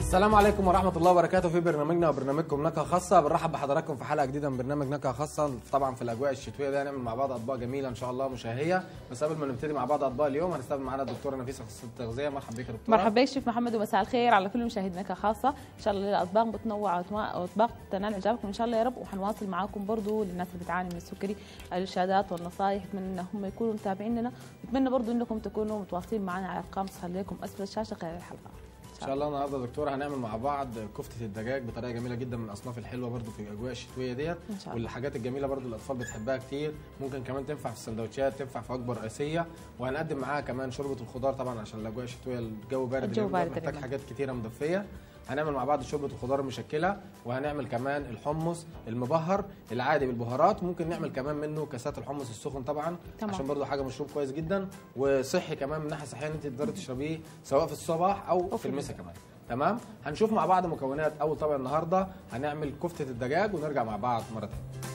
السلام عليكم ورحمة الله وبركاته في برنامجنا وبرنامجكم نكهة خاصة بنرحب بحضراتكم في حلقة جديدة من برنامج نكهة خاصة طبعا في الأجواء الشتوية دي هنعمل مع بعض أطباق جميلة إن شاء الله مشهية بس قبل ما نبتدي مع بعض أطباق اليوم هنستقبل معانا الدكتورة نفيسة أخصائية التغذية مرحبا بك يا دكتورة مرحبا بك شيف محمد ومساء الخير على كل مشاهدينا خاصة إن شاء الله الأطباق متنوعة وأطباق تنال إعجابكم إن شاء الله يا رب وحنواصل معاكم برضو للناس اللي بتعاني من السكري الإرشادات والنصائح أتمنى إن هم يكونوا متابعيننا وأتمنى برضو إنكم تكونوا متواصلين معنا على أرقام تظهر لكم أسفل الشاشة خلال الحلقة ان شاء الله النهارده يا دكتوره هنعمل مع بعض كفته الدجاج بطريقه جميله جدا من الاصناف الحلوه برده في الاجواء الشتويه ديت إن شاء الله. والحاجات الجميله برده الاطفال بتحبها كتير ممكن كمان تنفع في السندوتشات تنفع في وجبه رئيسيه وهنقدم معاها كمان شوربه الخضار طبعا عشان الاجواء الشتويه الجو بارد الجو اليوم ده بارد محتاج اليوم. حاجات كتيره مدفيه هنعمل مع بعض شوربه الخضار المشكله وهنعمل كمان الحمص المبهر العادي بالبهارات ممكن نعمل كمان منه كاسات الحمص السخن طبعا تمام. عشان برضو حاجه مشروب كويس جدا وصحي كمان من ناحيه صحيه ان انت تقدري تشربيه سواء في الصباح او أو في المساء كمان تمام هنشوف مع بعض مكونات اول طبق النهارده هنعمل كفته الدجاج ونرجع مع بعض مره ثانيه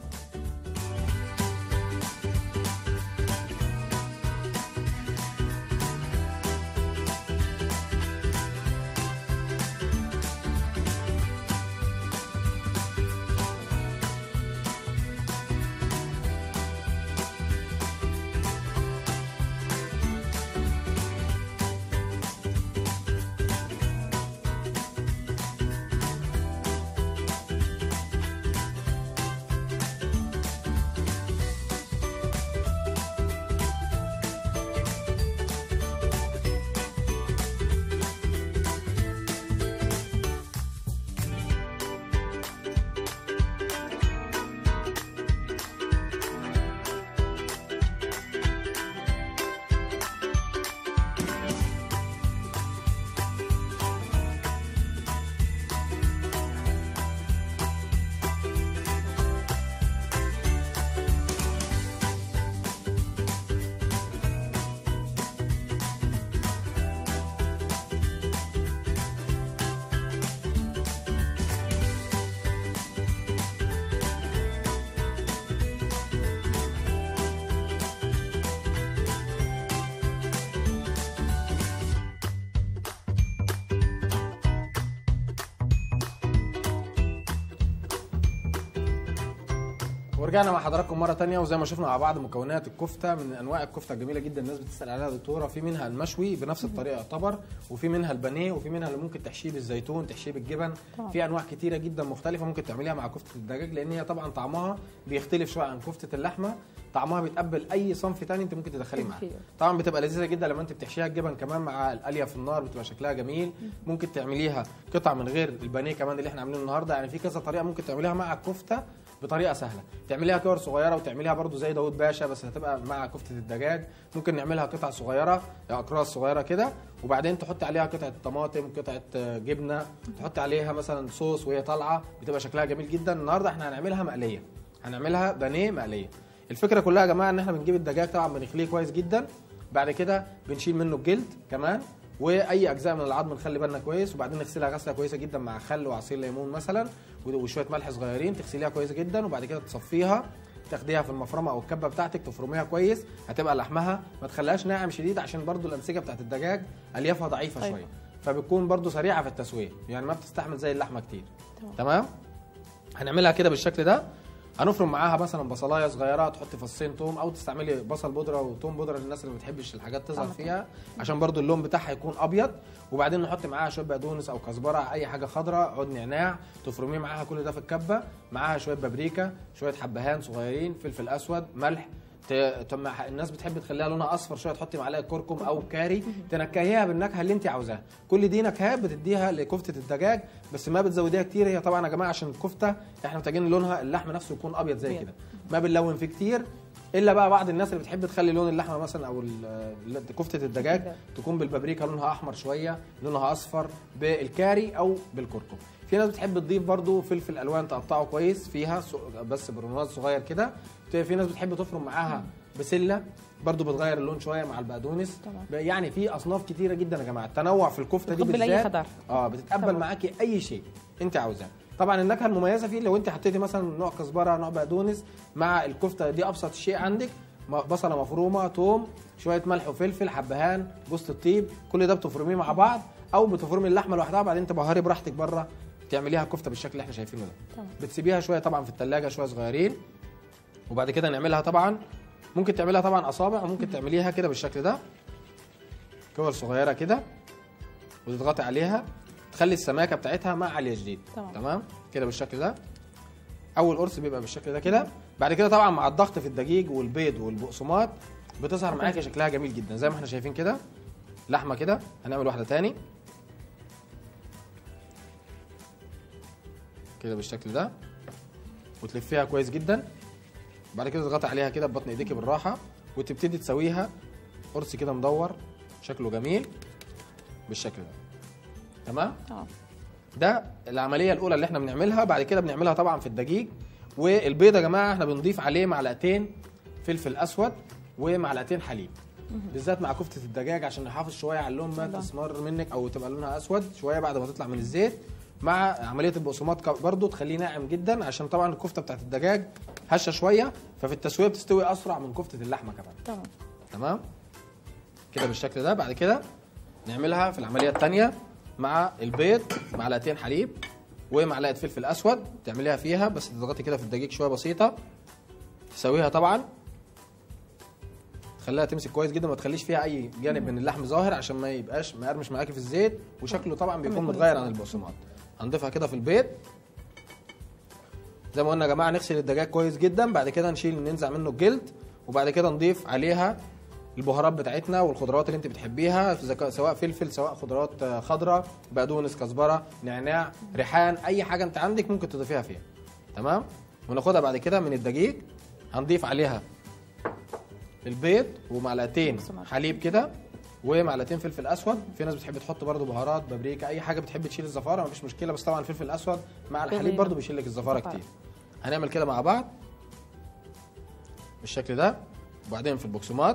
ورجعنا مع حضراتكم مره تانية وزي ما شفنا مع بعض مكونات الكفته من انواع الكفته الجميله جدا الناس بتسال عليها يا دكتوره في منها المشوي بنفس الطريقه يعتبر وفي منها البانيه وفي منها اللي ممكن تحشيه بالزيتون تحشيه بالجبن طبعا. في انواع كتيره جدا مختلفه ممكن تعمليها مع كفته الدجاج لان هي طبعا طعمها بيختلف شويه عن كفته اللحمه طعمها بيتقبل اي صنف تاني انت ممكن تدخليه معاه كتير. طبعا بتبقى لذيذه جدا لما انت بتحشيها الجبن كمان مع القليه في النار بتبقى شكلها جميل ممكن تعمليها قطع من غير البانيه كمان اللي احنا عاملينه النهارده يعني في كذا طريقه ممكن تعمليها مع الكفته بطريقه سهله تعمليها كور صغيره وتعمليها برده زي داوود باشا بس هتبقى مع كفته الدجاج ممكن نعملها قطع صغيره اقراص صغيره كده وبعدين تحطي عليها قطعه طماطم قطعه آه، جبنه تحطي عليها مثلا صوص وهي طالعه بتبقى شكلها جميل جدا النهارده احنا هنعملها مقليه هنعملها بانيه مقليه الفكره كلها يا جماعه ان احنا بنجيب الدجاج طبعا بنخليه كويس جدا بعد كده بنشيل منه الجلد كمان واي اجزاء من العظم نخلي بالنا كويس وبعدين نغسلها غسله كويسه جدا مع خل وعصير ليمون مثلا وشويه ملح صغيرين تغسليها كويس جدا وبعد كده تصفيها تاخديها في المفرمه او الكبه بتاعتك تفرميها كويس هتبقى لحمها ما تخليهاش ناعم شديد عشان برضو الانسجه بتاعت الدجاج اليافها ضعيفه طيب. شويه فبتكون برضو سريعه في التسويه يعني ما بتستحمل زي اللحمه كتير تمام. تمام هنعملها كده بالشكل ده هنفرم معاها مثلا بصلايه صغيره تحطي فصين توم او تستعملي بصل بودره وتوم بودره للناس اللي ما بتحبش الحاجات تظهر طبعاً. فيها عشان برضو اللون بتاعها يكون ابيض وبعدين نحط معاها شويه بقدونس او كزبره اي حاجه خضراء عود نعناع تفرميه معاها كل ده في الكبه معاها شويه بابريكا شويه حبهان صغيرين فلفل اسود ملح ت- طب ما الناس بتحب تخليها لونها اصفر شويه تحطي معلقه كركم او كاري تنكهيها بالنكهه اللي انت عاوزاها كل دي نكهات بتديها لكفته الدجاج بس ما بتزوديها كتير هي طبعا يا جماعه عشان الكفته احنا محتاجين لونها اللحم نفسه يكون ابيض زي أبيض. كده ما بنلون فيه كتير الا بقى بعض الناس اللي بتحب تخلي لون اللحمه مثلا او ال- ال- كفته الدجاج الدجاج. تكون بالبابريكا لونها احمر شويه لونها اصفر بالكاري او بالكركم في ناس بتحب تضيف برضو فلفل الوان تقطعه كويس فيها س- بس برونات صغير كده في ناس بتحب تفرم معاها بسله برضو بتغير اللون شويه مع البقدونس تمام. ب- يعني في اصناف كتيره جدا يا جماعه التنوع في الكفته دي بتقبل أي بالذات خضار. اه بتتقبل تمام. معاكي اي شيء انت عاوزاه طبعا النكهه المميزه فيه لو انت حطيتي مثلا نوع كزبره نوع بقدونس مع الكفته دي ابسط شيء عندك م- بصله مفرومه توم شويه ملح وفلفل حبهان جوز الطيب كل ده بتفرميه مع بعض او بتفرمي اللحمه لوحدها وبعدين تبهري براحتك بره تعمليها كفته بالشكل اللي احنا شايفينه ده تمام بتسيبيها شويه طبعا في الثلاجه شويه صغيرين وبعد كده نعملها طبعا ممكن تعمليها طبعا اصابع وممكن تعمليها كده بالشكل ده كور صغيره كده وتضغطي عليها تخلي السماكه بتاعتها مع عاليه جديد تمام. تمام كده بالشكل ده اول قرص بيبقى بالشكل ده كده بعد كده طبعا مع الضغط في الدقيق والبيض والبقسماط بتظهر معاكي شكلها جميل جدا زي ما احنا شايفين كده لحمه كده هنعمل واحده تاني كده بالشكل ده وتلفيها كويس جدا بعد كده تضغطي عليها كده ببطن ايديكي بالراحه وتبتدي تسويها قرص كده مدور شكله جميل بالشكل ده تمام تمام ده العمليه الاولى اللي احنا بنعملها بعد كده بنعملها طبعا في الدقيق والبيض يا جماعه احنا بنضيف عليه معلقتين فلفل اسود ومعلقتين حليب بالذات مع كفته الدجاج عشان نحافظ شويه على اللون ما الله. تسمر منك او تبقى لونها اسود شويه بعد ما تطلع من الزيت مع عمليه البقسماط ك- برضو تخليه ناعم جدا عشان طبعا الكفته بتاعت الدجاج هشه شويه ففي التسويه بتستوي اسرع من كفته اللحمه كمان تمام تمام كده بالشكل ده بعد كده نعملها في العمليه الثانيه مع البيض معلقتين حليب ومعلقه فلفل اسود تعمليها فيها بس تضغطي كده في الدقيق شويه بسيطه تسويها طبعا تخليها تمسك كويس جدا وما تخليش فيها اي جانب من اللحم ظاهر عشان ما يبقاش مقرمش معاكي في الزيت وشكله طبعا بيكون يكون متغير عن متغير. البقسماط هنضيفها كده في البيض زي ما قلنا يا جماعه نغسل الدجاج كويس جدا بعد كده نشيل ننزع منه الجلد وبعد كده نضيف عليها البهارات بتاعتنا والخضروات اللي انت بتحبيها إذا سواء فلفل سواء خضروات آه، خضراء بقدونس كزبره نعناع ريحان اي حاجه انت عندك ممكن تضيفيها فيها تمام وناخدها بعد كده من الدقيق هنضيف عليها البيض ومعلقتين بقسماط. حليب كده ومعلقتين فلفل اسود في ناس بتحب تحط برضو بهارات بابريكا اي حاجه بتحب تشيل الزفاره مفيش مشكله بس طبعا الفلفل الاسود مع الحليب بيغير. برضو بيشيل لك الزفاره الزفارة. كتير هنعمل كده مع بعض بالشكل ده وبعدين في البقسماط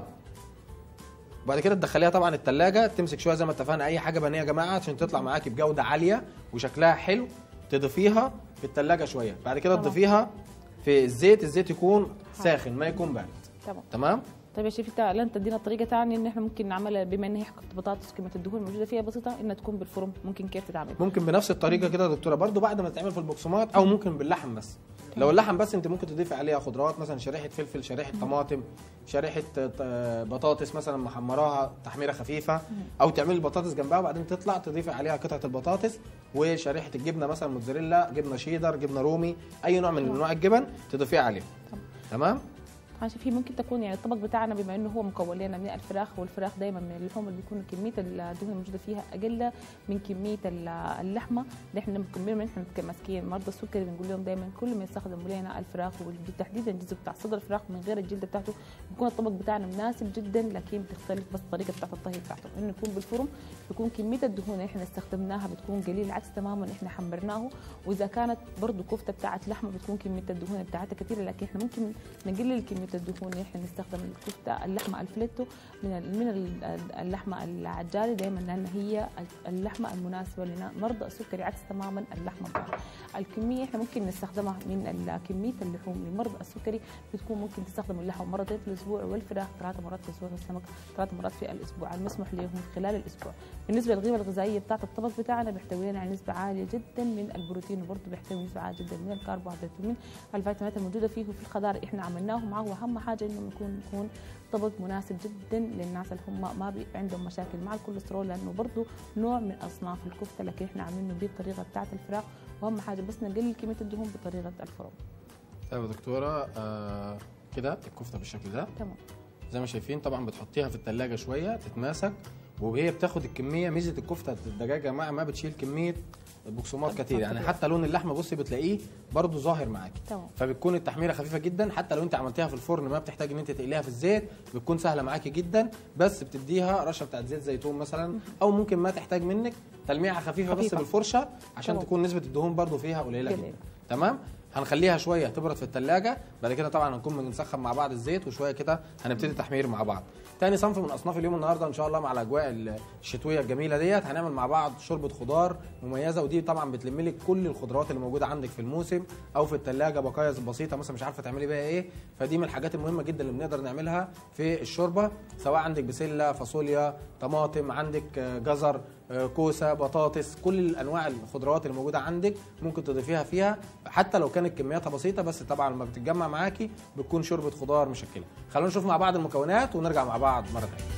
وبعد كده تدخليها طبعا التلاجة تمسك شويه زي ما اتفقنا اي حاجه بنيه يا جماعه عشان تطلع معاكي بجوده عاليه وشكلها حلو تضيفيها في التلاجة شويه بعد كده تمام. تضيفيها في الزيت الزيت يكون ساخن ما يكون بارد تمام تمام طيب يا شيف انت لن تدينا طريقه ثانيه ان احنا ممكن نعملها بما ان هي حقة بطاطس كميه الدهون الموجوده فيها بسيطه انها تكون بالفرن ممكن كيف تتعمل ممكن بنفس الطريقه كده يا دكتوره برضو بعد ما تتعمل في البقسماط او ممكن باللحم بس لو اللحم بس انت ممكن تضيفي عليها خضروات مثلا شريحه فلفل شريحه طماطم شريحه آه، بطاطس مثلا محمراها تحميره خفيفه او تعملي البطاطس جنبها وبعدين تطلع تضيفي عليها قطعه البطاطس وشريحه الجبنه مثلا موتزاريلا جبنه شيدر جبنه رومي اي نوع من انواع الجبن تضيفيها عليها تمام طبعا شوف هي ممكن تكون يعني الطبق بتاعنا بما انه هو مكون لنا من الفراخ والفراخ دائما من اللحوم اللي بيكون كميه الدهون الموجوده فيها اقل من كميه ال- اللحمه اللي احنا ممكن بما احنا ماسكين مرضى السكري بنقول لهم دائما كل ما يستخدموا لنا الفراخ وتحديدا الجزء بتاع صدر الفراخ من غير الجلد بتاعته بيكون الطبق بتاعنا مناسب جدا لكن بتختلف بس الطريقه بتاعت الطهي بتاعته انه يكون بالفرن بيكون كميه الدهون اللي احنا استخدمناها بتكون قليل العكس تماما احنا حمرناه واذا كانت برضه كفته بتاعت لحمه بتكون كميه الدهون بتاعتها كثيره لكن احنا ممكن نقلل كميه الدهون اللي احنا نستخدم الكفته اللحمه الفليتو من ال- من ال- اللحمه العجالي دائما لان هي اللحمه المناسبه لمرضى السكري عكس تماما اللحمه الضاني الكميه احنا ممكن نستخدمها من ال- كميه اللحوم لمرضى السكري بتكون ممكن تستخدم اللحم مرتين في الاسبوع والفراخ ثلاث مرات في الاسبوع والسمك ثلاث مرات في الاسبوع المسموح لهم خلال الاسبوع بالنسبه للقيمه الغذائيه بتاعت الطبق بتاعنا بيحتوي لنا على نسبه عاليه جدا من البروتين وبرضه بيحتوي نسبه عاليه جدا من الكربوهيدرات ومن الفيتامينات الموجوده فيه وفي الخضار احنا عملناه معه واهم حاجه انه يكون يكون طبق مناسب جدا للناس اللي هم ما بي عندهم مشاكل مع الكوليسترول لانه برضه نوع من اصناف الكفته لكن احنا عاملينه بالطريقه بتاعت الفراخ واهم حاجه بس نقلل كميه الدهون بطريقه الفرن طيب يا دكتوره آه كده الكفته بالشكل ده تمام زي ما شايفين طبعا بتحطيها في التلاجة شويه تتماسك وهي بتاخد الكميه ميزه الكفته الدجاجه يا جماعه ما بتشيل كميه بقسماط كتير يعني كتير. حتى لون اللحمه بصي بتلاقيه برضو ظاهر معاكي تمام فبتكون التحميره خفيفه جدا حتى لو انت عملتيها في الفرن ما بتحتاج ان انت تقليها في الزيت بتكون سهله معاكي جدا بس بتديها رشه بتاعت زيت زيتون مثلا او ممكن ما تحتاج منك تلميعه خفيفه, بس خفيفة. بالفرشه عشان تمام. تكون نسبه الدهون برضو فيها قليله قليلة. جدا تمام هنخليها شويه تبرد في الثلاجه بعد كده طبعا هنكون بنسخن مع بعض الزيت وشويه كده هنبتدي تحمير مع بعض تاني صنف من اصناف اليوم النهارده ان شاء الله مع الاجواء الشتويه الجميله ديت هنعمل مع بعض شوربه خضار مميزه ودي طبعا بتلم لك كل الخضروات اللي موجوده عندك في الموسم او في الثلاجه بقايا بسيطه مثلا مش عارفه تعملي بيها ايه فدي من الحاجات المهمه جدا اللي بنقدر نعملها في الشوربه سواء عندك بسله فاصوليا طماطم عندك آه، جزر آه، كوسه بطاطس كل انواع الخضروات اللي موجوده عندك ممكن تضيفيها فيها حتى لو كانت كمياتها بسيطه بس طبعا لما بتتجمع معاكي بتكون شوربه خضار مشكله خلونا نشوف مع بعض المكونات ونرجع مع بعض مره ثانيه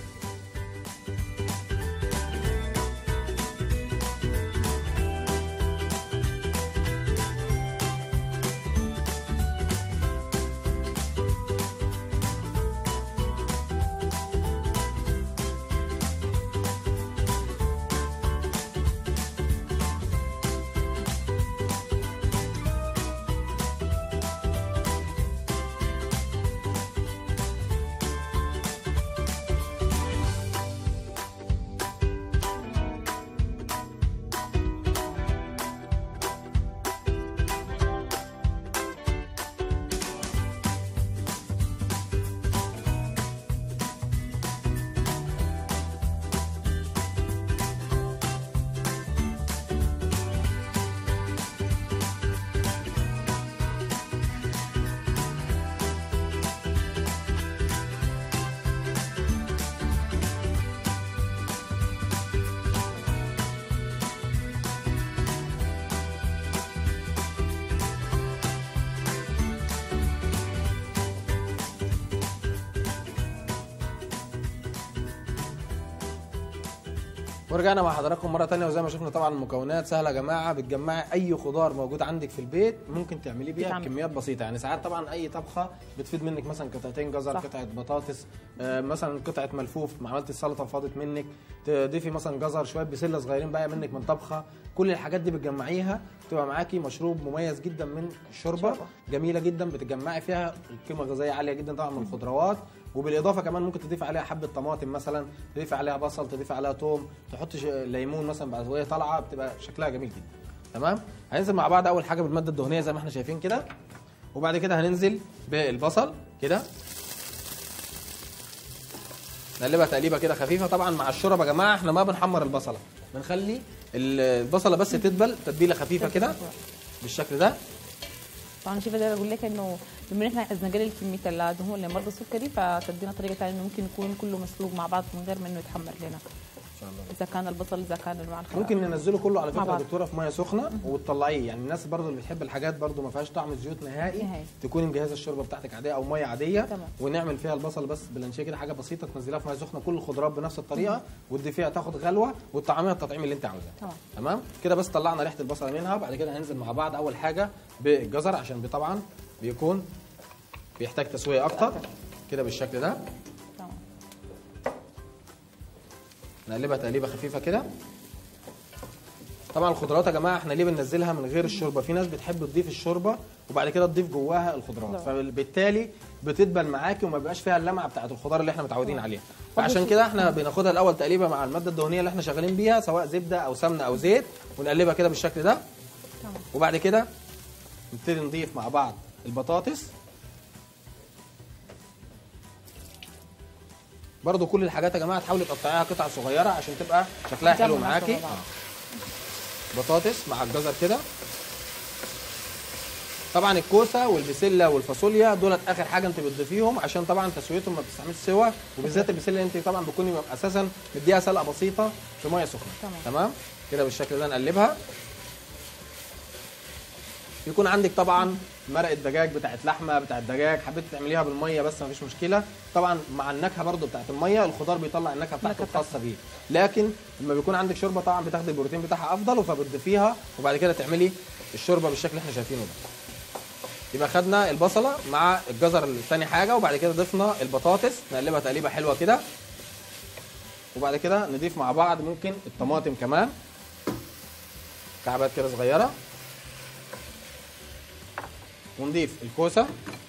ورجعنا مع حضراتكم مره تانية وزي ما شفنا طبعا المكونات سهله يا جماعه بتجمعي اي خضار موجود عندك في البيت ممكن تعمليه بيها بتعمل. بكميات بسيطه يعني ساعات طبعا اي طبخه بتفيد منك مثلا قطعتين جزر صح. قطعه بطاطس آه، مثلا قطعه ملفوف ما عملت السلطه فاضت منك تضيفي مثلا جزر شويه بسله صغيرين بقى منك من طبخه كل الحاجات دي بتجمعيها بتبقى معاكي مشروب مميز جدا من الشوربه شوربة. جميله جدا بتجمعي فيها قيمه غذائيه عاليه جدا طبعا من الخضروات وبالاضافه كمان ممكن تضيفي عليها حبه طماطم مثلا تضيفي عليها بصل تضيفي عليها توم تحطي ش- ليمون مثلا بعد وهي طالعه بتبقى شكلها جميل جدا تمام هننزل مع بعض اول حاجه بالماده الدهنيه زي ما احنا شايفين كده وبعد كده هننزل بالبصل كده نقلبها تقليبه كده خفيفه طبعا مع الشوربه يا جماعه احنا ما بنحمر البصله بنخلي البصله بس تدبل تتبيله خفيفه كده بالشكل ده طبعا شايفه زي ما بقول لك انه بما ان احنا عايزين نقلل كميه الدهون لمرضى السكري فتدينا طريقه ثانيه انه ممكن يكون كله مسلوق مع بعض من غير ما انه يتحمر لنا ان شاء الله اذا كان البصل اذا كان انواع الخضار ممكن ننزله كله على مع فكره يا بعض. دكتوره في ميه سخنه وتطلعيه يعني الناس برضو اللي بتحب الحاجات برضو ما فيهاش طعم زيوت نهائي نهائي. تكوني مجهزه الشوربه بتاعتك عاديه او ميه عاديه تمام. ونعمل فيها البصل بس بلانشيه كده حاجه بسيطه تنزليها في ميه سخنه كل الخضروات بنفس الطريقه وتضيفيها تاخد غلوه وتطعميها التطعيم اللي انت عاوزاه تمام تمام كده بس طلعنا ريحه البصل منها بعد كده هننزل مع بعض اول حاجه بالجزر عشان بي- طبعا بيكون بيحتاج تسويه اكتر كده بالشكل ده تمام نقلبها تقليبه خفيفه كده طبعا الخضروات يا جماعه احنا ليه بننزلها من غير الشوربه في ناس بتحب تضيف الشوربه وبعد كده تضيف جواها الخضروات نعم. فبالتالي بتدبل معاكي وما بيبقاش فيها اللمعه بتاعت الخضار اللي احنا متعودين نعم. عليها طب فعشان وش- كده احنا بناخدها الاول تقليبه مع الماده الدهنيه اللي احنا شغالين بيها سواء زبده او سمنه او زيت ونقلبها كده بالشكل ده تمام وبعد كده نبتدي نضيف مع بعض البطاطس برضو كل الحاجات يا جماعه تحاولي تقطعيها قطع صغيره عشان تبقى شكلها حلو جنب معاكي مع بعض. آه. بطاطس مع الجزر كده طبعا الكوسه والبسله والفاصوليا دولت اخر حاجه انت بتضيفيهم عشان طبعا تسويتهم ما بتستعملش سوا وبالذات البسله انت طبعا بتكوني اساسا مديها سلقه بسيطه في ميه سخنه تمام. تمام كده بالشكل ده نقلبها يكون عندك طبعا مرقه دجاج بتاعت لحمه بتاعت دجاج حبيت تعمليها بالميه بس مفيش مشكله طبعا مع النكهه برضو بتاعت الميه الخضار بيطلع النكهه بتاعته النكهة الخاصه بيه لكن لما بيكون عندك شوربه طبعا بتاخدي البروتين بتاعها افضل فبتضيفيها وبعد كده تعملي الشوربه بالشكل اللي احنا شايفينه ده يبقى خدنا البصله مع الجزر الثاني حاجه وبعد كده ضفنا البطاطس نقلبها تقليبه حلوه كده وبعد كده نضيف مع بعض ممكن الطماطم كمان كعبات كده صغيره ونضيف الكوسه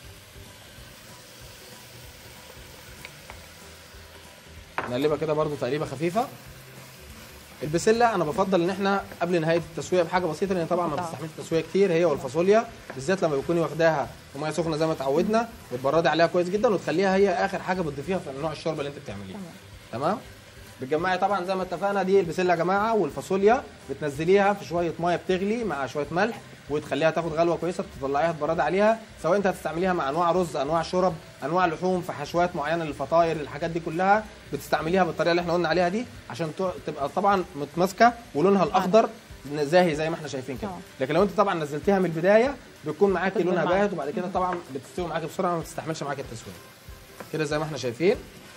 نقلبها كده برضو تقليبه خفيفه البسله انا بفضل ان احنا قبل نهايه التسويه بحاجه بسيطه لان طبعا ما طبعا. بتستحملش تسويه كتير هي والفاصوليا بالذات لما بتكوني واخداها في ميه سخنه زي ما اتعودنا بتبردي عليها كويس جدا وتخليها هي اخر حاجه بتضيفيها في نوع الشوربه اللي انت بتعمليها تمام تمام بتجمعي طبعا زي ما اتفقنا دي البسله يا جماعه والفاصوليا بتنزليها في شويه ميه بتغلي مع شويه ملح وتخليها تاخد غلوه كويسه تطلعيها تبرد عليها سواء انت هتستعمليها مع انواع رز انواع شرب انواع لحوم في حشوات معينه للفطاير الحاجات دي كلها بتستعمليها بالطريقه اللي احنا قلنا عليها دي عشان ت- تبقى طبعا متماسكه ولونها الاخضر زاهي زي ما احنا شايفين كده آه. لكن لو انت طبعا نزلتيها من البدايه بتكون معاكي بتكون لونها معاك. باهت وبعد كده طبعا بتستوي معاكي بسرعه ما بتستحملش معاكي التسويه كده زي ما احنا شايفين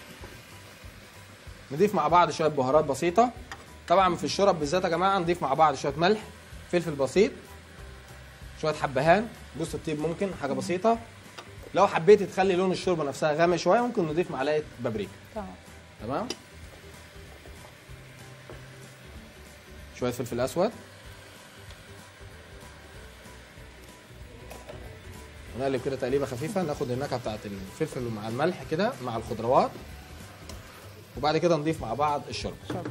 نضيف مع بعض شويه بهارات بسيطه طبعا في الشرب بالذات يا جماعه نضيف مع بعض شويه ملح فلفل بسيط شويه حبهان جوز الطيب ممكن حاجه بسيطه لو حبيتي تخلي لون الشوربه نفسها غامق شويه ممكن نضيف معلقه بابريكا تمام تمام شويه فلفل اسود نقلب كده تقليبه خفيفه ناخد النكهه بتاعت الفلفل مع الملح كده مع الخضروات وبعد كده نضيف مع بعض الشوربه شرب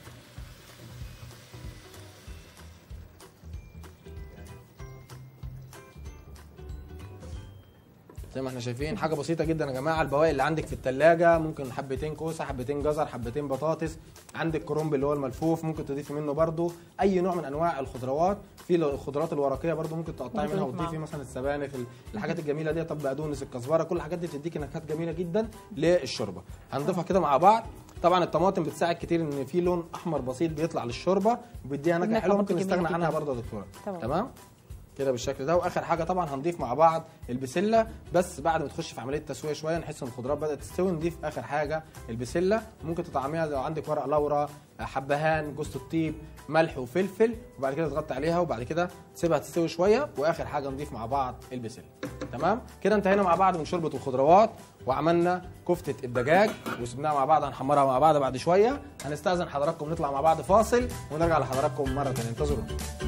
زي ما احنا شايفين حاجه بسيطه جدا يا جماعه البواقي اللي عندك في الثلاجه ممكن حبتين كوسه حبتين جزر حبتين بطاطس عندك كرنب اللي هو الملفوف ممكن تضيفي منه برده اي نوع من انواع الخضروات في الخضروات الورقيه برده ممكن تقطعي ممكن منها تضيف وتضيفي معاها. مثلا السبانخ ال- الحاجات الجميله دي طب بقدونس الكزبره كل الحاجات دي بتديكي نكهات جميله جدا للشوربه هنضيفها كده مع بعض طبعا الطماطم بتساعد كتير ان في لون احمر بسيط بيطلع للشوربه وبيديها نكهه النكهة حلوه برضه ممكن جميلة نستغنى عنها جداً. برضه يا دكتوره تمام. تمام كده بالشكل ده واخر حاجه طبعا هنضيف مع بعض البسله بس بعد ما تخش في عمليه تسويه شويه نحس ان الخضروات بدات تستوي نضيف اخر حاجه البسله ممكن تطعميها لو عندك ورق لورا حبهان جوز الطيب ملح وفلفل وبعد كده تغطي عليها وبعد كده تسيبها تستوي شويه واخر حاجه نضيف مع بعض البسله تمام كده انتهينا مع بعض من شوربه الخضروات وعملنا كفته الدجاج وسبناها مع بعض هنحمرها مع بعض بعد شويه هنستاذن حضراتكم نطلع مع بعض فاصل ونرجع لحضراتكم مره ثانيه انتظرونا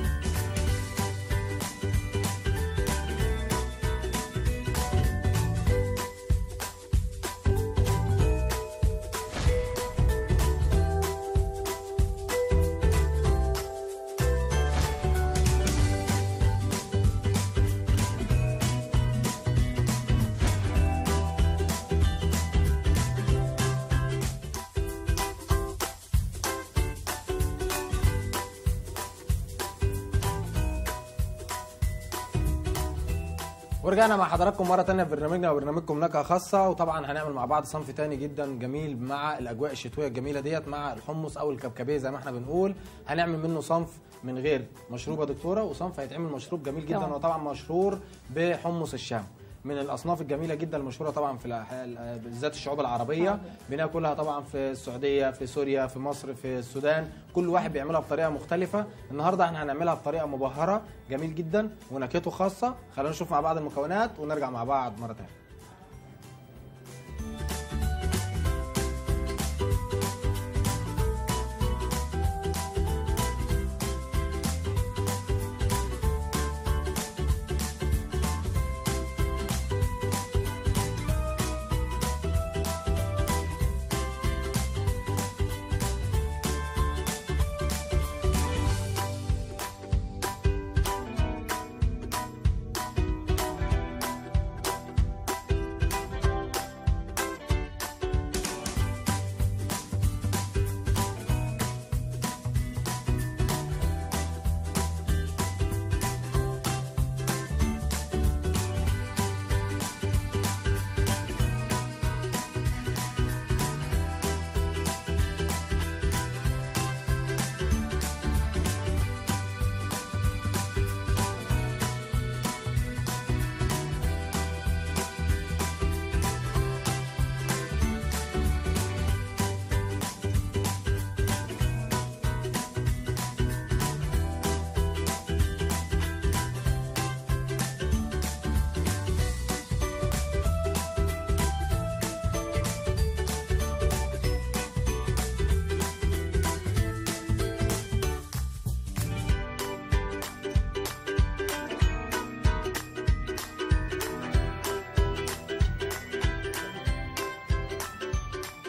ورجعنا مع حضراتكم مره تانية في برنامجنا وبرنامجكم نكهه خاصه وطبعا هنعمل مع بعض صنف تاني جدا جميل مع الاجواء الشتويه الجميله ديت مع الحمص او الكبكبيه زي ما احنا بنقول هنعمل منه صنف من غير مشروب يا دكتوره وصنف هيتعمل مشروب جميل جدا طبعاً. هو طبعا مشهور بحمص الشام من الاصناف الجميله جدا المشهوره طبعا في الأح- بالذات الشعوب العربيه بناكلها طبعا في السعوديه في سوريا في مصر في السودان كل واحد بيعملها بطريقه مختلفه النهارده احنا هنعملها بطريقه مبهره جميل جدا ونكهته خاصه خلينا نشوف مع بعض المكونات ونرجع مع بعض مره ثانيه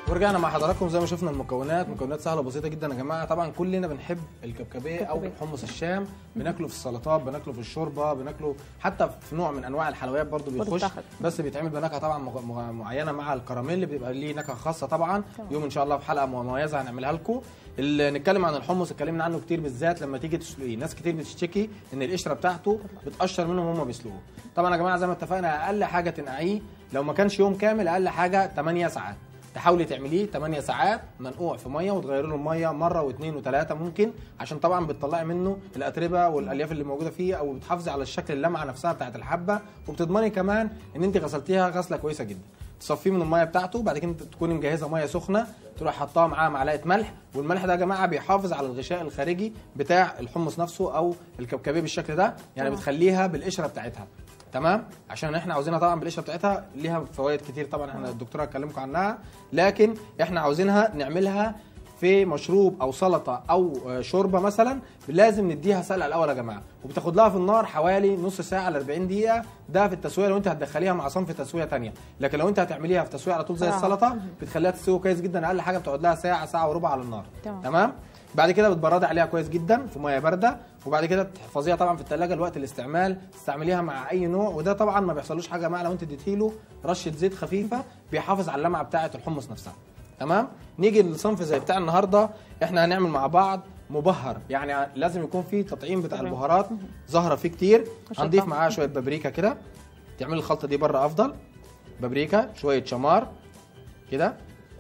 ورجعنا مع حضراتكم زي ما شفنا المكونات مكونات سهله وبسيطه جدا يا جماعه طبعا كلنا بنحب الكبكبيه او كبكبية. حمص الشام بناكله في السلطات بناكله في الشوربه بناكله حتى في نوع من انواع الحلويات برضو برضو بيخش بتاخد. بس بيتعمل بنكهه طبعا مغ- مغ- معينه مع الكراميل بيبقى ليه نكهه خاصه طبعا تمام. يوم ان شاء الله في حلقه مميزه هنعملها لكم اللي نتكلم عن الحمص اتكلمنا عنه كتير بالذات لما تيجي تسلقيه ناس كتير بتشتكي ان القشره بتاعته بتقشر منهم وهم بيسلقوه طبعا يا جماعه زي ما اتفقنا اقل حاجه تنقعيه لو ما كانش يوم كامل اقل حاجه 8 ساعات تحاولي تعمليه 8 ساعات منقوع في ميه وتغيري له الميه مره واثنين وثلاثه ممكن عشان طبعا بتطلعي منه الاتربه والالياف اللي موجوده فيه او بتحافظي على الشكل اللمعه نفسها بتاعت الحبه وبتضمني كمان ان انت غسلتيها غسله كويسه جدا تصفيه من الميه بتاعته بعد كده تكوني مجهزه ميه سخنه تروح حطها معاها معلقه ملح والملح ده يا جماعه بيحافظ على الغشاء الخارجي بتاع الحمص نفسه او الكبكبيه بالشكل ده يعني تمام. بتخليها بالقشره بتاعتها تمام عشان احنا عاوزينها طبعا بالقشره بتاعتها ليها فوائد كتير طبعا احنا الدكتوره هتكلمكم عنها لكن احنا عاوزينها نعملها في مشروب او سلطه او آه، شوربه مثلا لازم نديها سلقه الاول يا جماعه وبتاخد لها في النار حوالي نص ساعه ل 40 دقيقه ده في التسويه لو انت هتدخليها مع صنف تسويه تانية لكن لو انت هتعمليها في تسويه على طول زي آه. السلطه بتخليها تستوي كويس جدا اقل حاجه بتقعد لها ساعه ساعه وربع على النار تمام. تمام بعد كده بتبردي عليها كويس جدا في ميه بارده وبعد كده تحفظيها طبعا في الثلاجه لوقت الاستعمال تستعمليها مع اي نوع وده طبعا ما بيحصلوش حاجه معاه لو انت اديتي له رشه زيت خفيفه بيحافظ على اللمعه بتاعه الحمص نفسها تمام نيجي للصنف زي بتاع النهارده احنا هنعمل مع بعض مبهر يعني لازم يكون في تطعيم بتاع تمام. البهارات ظاهره فيه كتير وشطة. هنضيف معاها شويه بابريكا كده تعملي الخلطه دي بره افضل بابريكا شويه شمار كده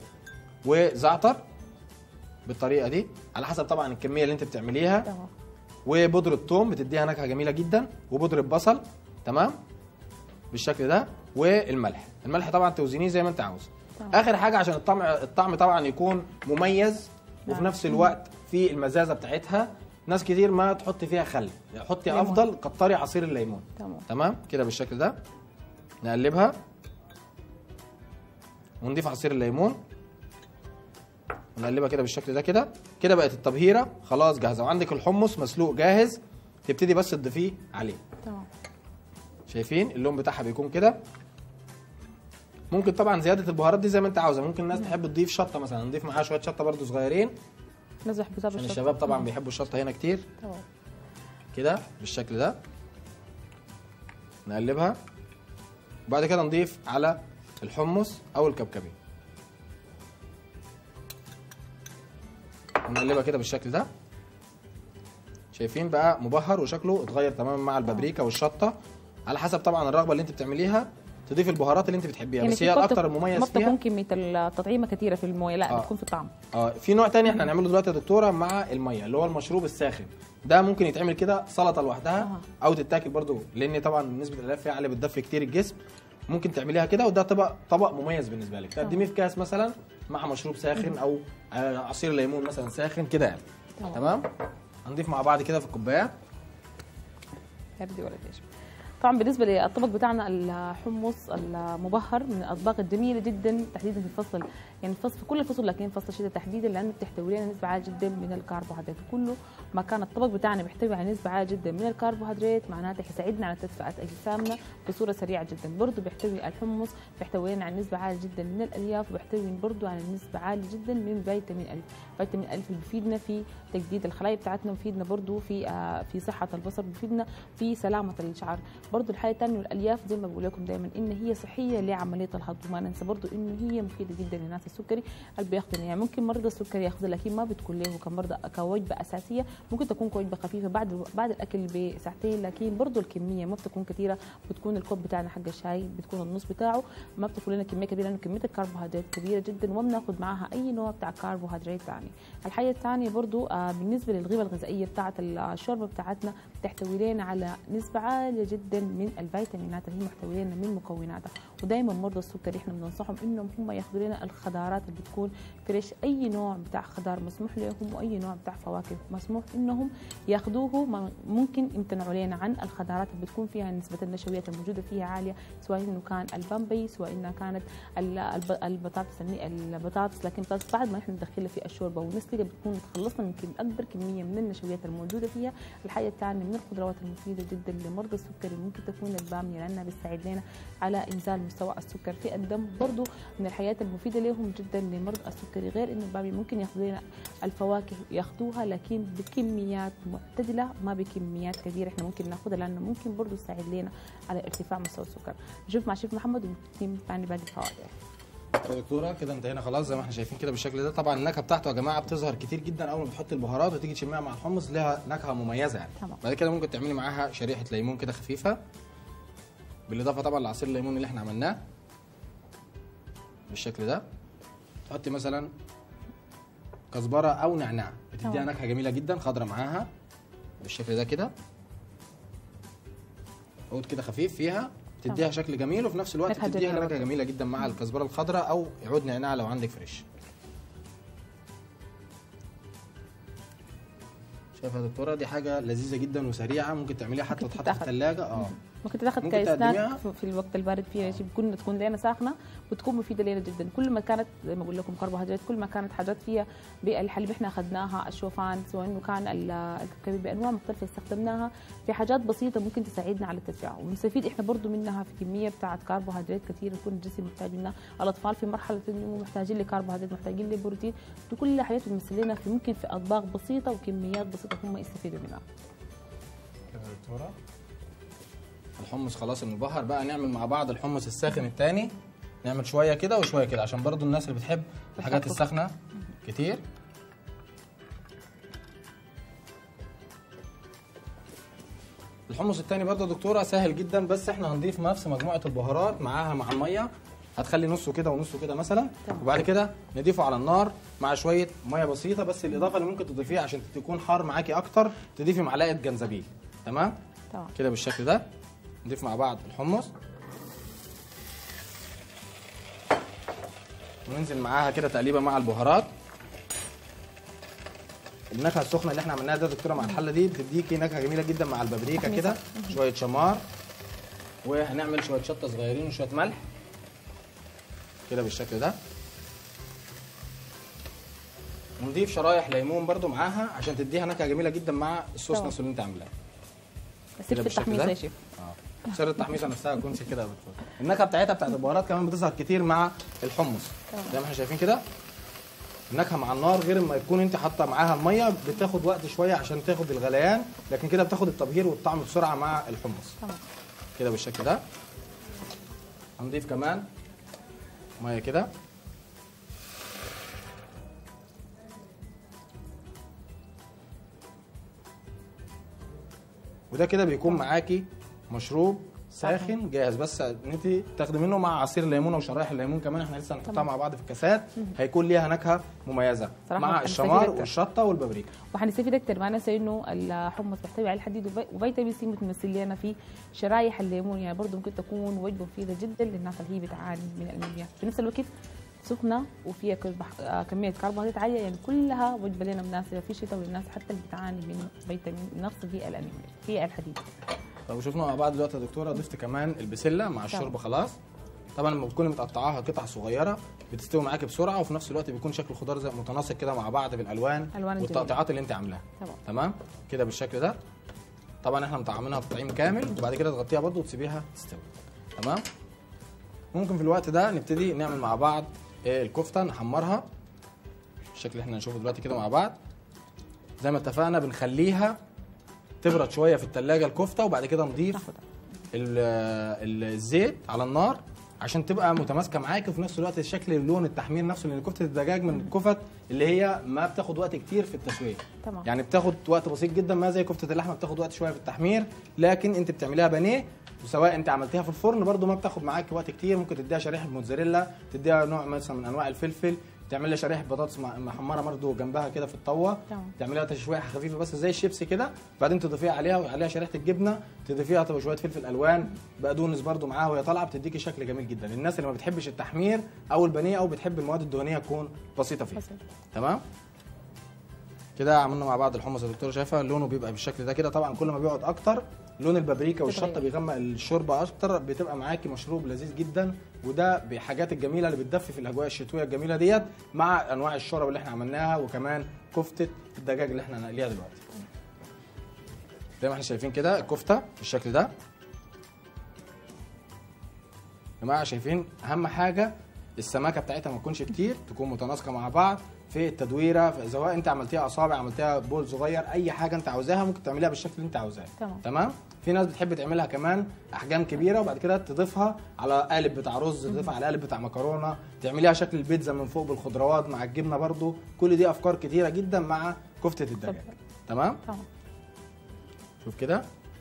وزعتر بالطريقه دي على حسب طبعا الكميه اللي انت بتعمليها تمام وبودره ثوم بتديها نكهه جميله جدا وبودره بصل تمام بالشكل ده والملح الملح طبعا توزنيه زي ما انت عاوز تمام. اخر حاجه عشان الطعم الطعم طبعا يكون مميز وفي نعم. نفس الوقت في المزازه بتاعتها ناس كتير ما تحط فيها خل حطي ليمون. افضل كتري عصير الليمون تمام تمام كده بالشكل ده نقلبها ونضيف عصير الليمون ونقلبها كده بالشكل ده كده كده بقت التبهيره خلاص جاهزه وعندك الحمص مسلوق جاهز تبتدي بس تضيفيه عليه تمام شايفين اللون بتاعها بيكون كده ممكن طبعا زياده البهارات دي زي ما انت عاوزه ممكن الناس تحب تضيف شطه مثلا نضيف معاها شويه شطه برده صغيرين نزح بسبب عشان الشطة. الشباب طبعا بيحبوا الشطه هنا كتير تمام كده بالشكل ده نقلبها وبعد كده نضيف على الحمص او الكبكبي ونقلبها كده بالشكل ده شايفين بقى مبهر وشكله اتغير تماما مع البابريكا والشطه على حسب طبعا الرغبه اللي انت بتعمليها تضيف البهارات اللي انت بتحبيها بس في هي قد الاكتر تك- المميز ما فيها بتكون كميه التطعيمه كثيره في المويه لا آه. بتكون في الطعم اه في نوع تاني احنا هنعمله دلوقتي يا دكتوره مع الميه اللي هو المشروب الساخن ده ممكن يتعمل كده سلطه لوحدها آه. او تتاكل برضو لان طبعا نسبه الالياف فيها عاليه بتدفي كتير الجسم ممكن تعمليها كده وده طبق طبق مميز بالنسبه لك تقدميه في كاس مثلا مع مشروب ساخن او آه، عصير ليمون مثلا ساخن كده يعني تمام. تمام هنضيف مع بعض كده في الكوبايات هبدي ولا ايش طبعا بالنسبه للطبق بتاعنا الحمص المبهر من الاطباق الجميله جدا تحديدا في الفصل يعني الفصل في كل الفصول لكن فصل الشتاء تحديدا لانه بتحتوي لنا نسبه عاليه جدا من الكربوهيدرات كله ما كان الطبق بتاعنا بيحتوي على نسبه عاليه جدا من الكربوهيدرات معناته حيساعدنا على تدفئه اجسامنا بصوره سريعه جدا برضه بيحتوي الحمص بيحتوي لنا على نسبه عاليه جدا من الالياف وبيحتوي برضه على نسبه عاليه جدا من فيتامين الف فيتامين الف اللي بيفيدنا في تجديد الخلايا بتاعتنا وبيفيدنا برضه في آه في صحه البصر بيفيدنا في سلامه الشعر برضه الحاجه الثانيه والالياف زي ما بقول لكم دائما ان هي صحيه لعمليه الهضم وما ننسى برضه انه هي مفيده جدا للناس السكري اللي بياخذوا يعني ممكن مرضى السكري ياخذها لكن ما بتكون له كمرضى كوجبه اساسيه ممكن تكون كوجبه خفيفه بعد بعد الاكل بساعتين لكن برضه الكميه ما بتكون كثيره بتكون الكوب بتاعنا حق الشاي بتكون النص بتاعه ما بتكون لنا كميه كبيره لانه كميه الكربوهيدرات كبيره جدا وما بناخذ معاها اي نوع بتاع كربوهيدرات ثاني الحاجه الثانيه برضه آه بالنسبه للغذاء الغذائيه بتاعت الشوربه بتاعتنا تحتوي لنا على نسبه عاليه جدا من الفيتامينات اللي هي محتويه لنا من مكوناتها ودائما مرضى السكري احنا بننصحهم انهم هم ياخذوا لنا الخضارات اللي بتكون فريش اي نوع بتاع خضار مسموح لهم واي نوع بتاع فواكه مسموح انهم ياخذوه ما- ممكن يمتنعوا لنا عن الخضارات اللي بتكون فيها نسبه النشويات الموجوده فيها عاليه سواء انه كان البامبي سواء انها كانت ال- الب- البطاطس الني- البطاطس لكن بس بعد ما احنا ندخلها في الشوربه ونسلقها بتكون تخلصنا من كم اكبر كميه من النشويات الموجوده فيها الحاجه الثانيه من الخضروات المفيده جدا لمرضى السكري ممكن تكون الباميه لانها بتساعد لنا على انزال مستوى السكر في الدم برضه من الحياه المفيده لهم جدا لمرضى السكري غير انه الباميه ممكن ياخذوا لنا الفواكه ياخذوها لكن بكميات معتدله ما بكميات كبيره احنا ممكن ناخذها لانه ممكن برضه يساعد لنا على ارتفاع مستوى السكر نشوف مع شيف محمد ونتم ثاني باقي الفوائد يا دكتوره كده انتهينا خلاص زي ما احنا شايفين كده بالشكل ده طبعا النكهه بتاعته يا جماعه بتظهر كتير جدا اول ما بتحط البهارات وتيجي تشميها مع الحمص لها نكهه مميزه يعني تمام. بعد كده ممكن تعملي معاها شريحه ليمون كده خفيفه بالاضافه طبعا لعصير الليمون اللي احنا عملناه بالشكل ده تحطي مثلا كزبره او نعناع بتديها تمام. نكهه جميله جدا خضره معاها بالشكل ده كده عود كده خفيف فيها تديها تمام. شكل جميل وفي نفس الوقت نكهة تديها جميلة نكهه برضه. جميله جدا مع الكزبره الخضراء او عود نعناع لو عندك فريش شايفه يا دكتوره دي حاجه لذيذه جدا وسريعه ممكن تعمليها حتى ممكن تتحط في تتاخد. الثلاجه اه ممكن تاخذ ممكن كسناك تقدميها؟ في- في الوقت البارد فيها شيء بتكون تكون لنا ساخنه بتكون مفيده لنا جدا كل ما كانت زي ما بقول لكم كربوهيدرات كل ما كانت حاجات فيها بالحليب احنا اخذناها الشوفان سواء انه كان ال- الكبير بانواع مختلفه استخدمناها في حاجات بسيطه ممكن تساعدنا على التدفئه ونستفيد احنا برضو منها في كميه بتاعت كربوهيدرات كثيره يكون الجسم محتاج منها الاطفال في مرحله النمو محتاجين لكربوهيدرات محتاجين لبروتين دي كل حاجات بتمثل لنا في ممكن في اطباق بسيطه وكميات بسيطه هم يستفيدوا منها كده يا دكتوره الحمص خلاص المبهر بقى نعمل مع بعض الحمص الساخن التاني نعمل شويه كده وشويه كده عشان برضو الناس اللي بتحب الحاجات بتحبه. الساخنه كتير الحمص التاني برضو يا دكتوره سهل جدا بس احنا هنضيف نفس مجموعه البهارات معاها مع الميه هتخلي نصه كده ونصه كده مثلا تمام. وبعد كده نضيفه على النار مع شويه ميه بسيطه بس الاضافه اللي ممكن تضيفيها عشان تكون حار معاكي اكتر تضيفي معلقه جنزبيل تمام تمام كده بالشكل ده نضيف مع بعض الحمص وننزل معاها كده تقليبه مع البهارات النكهه السخنه اللي احنا عملناها ده يا دكتوره مع الحله دي بتديكي نكهه جميله جدا مع البابريكا تحميصة. كده شويه شمار وهنعمل شويه شطه صغيرين وشويه ملح كده بالشكل ده ونضيف شرايح ليمون برده معاها عشان تديها نكهه جميله جدا مع الصوص تمام. نفسه اللي انت عاملاه بس كده في بالشكل التحميص ده؟ يا شيف اه سر التحميصه نفسها تكون كده يا دكتور النكهه بتاعتها بتاعت البهارات كمان بتظهر كتير مع الحمص تمام. زي ما احنا شايفين كده النكهه مع النار غير ما تكون انت حاطه معاها الميه بتاخد وقت شويه عشان تاخد الغليان لكن كده بتاخد التبهير والطعم بسرعه مع الحمص تمام كده بالشكل ده هنضيف كمان ميه كده وده كده بيكون معاكي مشروب ساخن جاهز بس ان انت تاخدي منه مع عصير الليمون وشرايح الليمون كمان احنا لسه هنحطها تمام. مع بعض في الكاسات هيكون ليها نكهه مميزه صراحة مع هنستفيد الشمار أكتر. والشطه والبابريكا وحنستفيد اكثر ما ننسى انه الحمص بيحتوي على الحديد وفي- وفيتامين سي متمثل لنا في شرايح الليمون يعني برضه ممكن تكون وجبه مفيده جدا للناس اللي هي بتعاني من الانيميا في نفس الوقت سخنه وفيها كرب- آه، كميه كربوهيدرات عاليه يعني كلها وجبه لنا مناسبه في الشتاء وللناس حتى اللي بتعاني من فيتامين نقص في الانيميا في الحديد طب شفنا مع بعض دلوقتي يا دكتوره ضفت كمان البسله مع الشوربه خلاص طبعا لما بتكوني متقطعاها قطع صغيره بتستوي معاكي بسرعه وفي نفس الوقت بيكون شكل الخضار زي متناسق كده مع بعض بالالوان ألوان والتقطيعات اللي انت عاملاها تمام تمام كده بالشكل ده طبعا احنا مطعمينها بطعيم كامل وبعد كده تغطيها برده وتسيبيها تستوي تمام ممكن في الوقت ده نبتدي نعمل مع بعض آه، الكفته نحمرها بالشكل اللي احنا هنشوفه دلوقتي كده مع بعض زي ما اتفقنا بنخليها تبرد شويه في التلاجة الكفته وبعد كده نضيف ناخدها ال- ال- الزيت على النار عشان تبقى متماسكه معاك وفي نفس الوقت شكل لون التحمير نفسه لان كفته الدجاج من الكفت اللي هي ما بتاخد وقت كتير في التسويه تمام يعني بتاخد وقت بسيط جدا ما زي كفته اللحمه بتاخد وقت شويه في التحمير لكن انت بتعمليها بانيه وسواء انت عملتيها في الفرن برده ما بتاخد معاك وقت كتير ممكن تديها شريحه موتزاريلا تديها نوع مثلا من انواع الفلفل تعمل لها شريحه بطاطس مع- محمره برده جنبها كده في الطاوه تمام تعمليها تشويحه خفيفه بس زي الشيبسي كده بعدين تضيفيها عليها وعليها شريحه الجبنه تضيفيها طب شويه فلفل الوان بقدونس برده معاها وهي طالعه بتديكي شكل جميل جدا الناس اللي ما بتحبش التحمير او البانيه او بتحب المواد الدهنيه تكون بسيطه فيه بس تمام كده عملنا مع بعض الحمص يا دكتور شايفه لونه بيبقى بالشكل ده كده طبعا كل ما بيقعد اكتر لون البابريكا والشطه بتغير. بيغمق الشوربه اكتر بتبقى معاكي مشروب لذيذ جدا وده بحاجات الجميله اللي بتدفي في الاجواء الشتويه الجميله ديت مع انواع الشوربه اللي احنا عملناها وكمان كفته الدجاج اللي احنا هنقليها دلوقتي زي ما احنا شايفين كده الكفته بالشكل ده يا جماعه شايفين اهم حاجه السماكه بتاعتها ما تكونش كتير تكون متناسقه مع بعض في التدويره سواء انت عملتيها اصابع عملتيها بول صغير اي حاجه انت عاوزاها ممكن تعمليها بالشكل اللي انت عاوزاه تمام. تمام في ناس بتحب تعملها كمان احجام كبيره وبعد كده تضيفها على قالب بتاع رز تضيفها على قالب بتاع مكرونه تعمليها شكل البيتزا من فوق بالخضروات مع الجبنه برضو كل دي افكار كتيره جدا مع كفته الدجاج اتفضل. تمام تمام شوف كده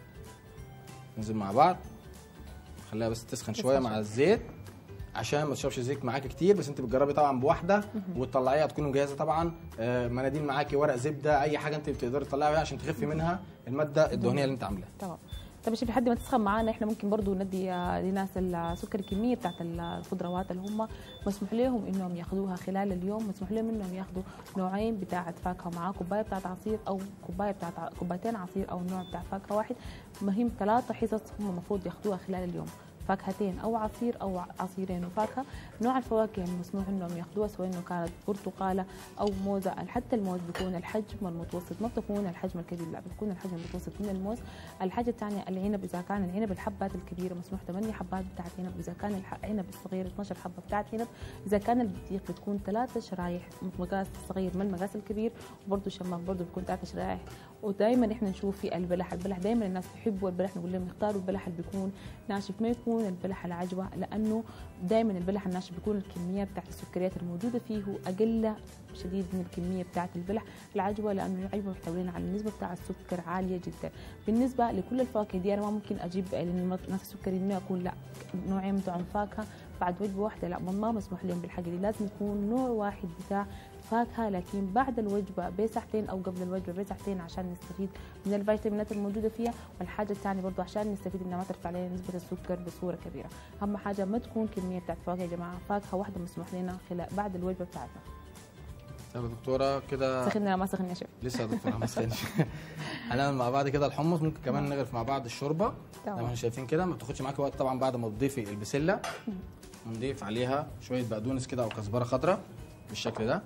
ننزل مع بعض خليها بس تسخن شويه مع الزيت عشان ما تشربش زيت معاكي كتير بس انت بتجربي طبعا بواحده وتطلعيها تكون مجهزه طبعا آه، مناديل معاكي ورق زبده اي حاجه انت بتقدري تطلعيها بيها عشان تخفي منها الماده الدهنيه اللي انت عاملاها تمام طب يا شيف لحد ما تسخن معانا احنا ممكن برضو ندي آه، لناس السكر الكميه بتاعت الخضروات اللي هم مسموح لهم انهم ياخذوها خلال اليوم مسموح لهم انهم ياخذوا نوعين بتاعت فاكهه معاه كوبايه بتاعت عصير او كوبايه بتاعت ع- كوبايتين عصير او نوع بتاع فاكهه واحد مهم ثلاثه حصص هم المفروض ياخذوها خلال اليوم فاكهتين او عصير او عصيرين وفاكهه نوع الفواكه المسموح انهم ياخذوها سواء انه كانت برتقاله او موزه حتى الموز بيكون الحجم المتوسط ما بتكون الحجم الكبير لا بتكون الحجم المتوسط من الموز الحاجه الثانيه العنب اذا كان العنب الحبات الكبيره مسموح 8 حبات بتاعت عنب اذا كان الح- العنب الصغير 12 حبه بتاعت عنب اذا كان البطيخ بتكون ثلاثة شرايح مقاس صغير من المقاس الكبير وبرضه الشماغ برضه بيكون ثلاثة شرايح ودائما احنا نشوف في البلح البلح دائما الناس بيحبوا البلح نقول لهم يختاروا البلح اللي بيكون ناشف ما يكون البلح العجوه لانه دائما البلح الناشف بيكون الكميه بتاعت السكريات الموجوده فيه اقل شديد من الكميه بتاعت البلح العجوه لانه العجوه محتوين على النسبه بتاع السكر عاليه جدا بالنسبه لكل الفواكه دي انا ما ممكن اجيب لان الناس السكريين اقول لا نوعين بتوع فاكهه بعد وجبه واحده لا ما مسموح لهم بالحاجه دي لازم يكون نوع واحد بتاع فاكهه لكن بعد الوجبه بساعتين او قبل الوجبه بساعتين عشان نستفيد من الفيتامينات الموجوده فيها والحاجه الثانيه برضو عشان نستفيد انها ما ترفع علينا نسبه السكر بصوره كبيره اهم حاجه ما تكون كميه بتاعت فواكه يا جماعه فاكهه واحده مسموح لنا خلال بعد الوجبه بتاعتنا طب يا دكتوره كده سخنا ولا ما سخنا يا شيف لسه يا دكتوره ما سخنش هنعمل مع بعض كده الحمص ممكن كمان نغرف مع بعض الشوربه زي تمام. ما احنا شايفين كده ما بتاخدش معاكي وقت طبعا بعد ما تضيفي البسله ونضيف عليها شويه بقدونس كده او كزبره خضراء بالشكل ده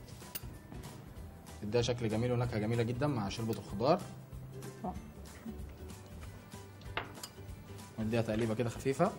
تديها شكل جميل ونكهه جميله جدا مع شوربه الخضار تمام. نديها تقليبه كده خفيفه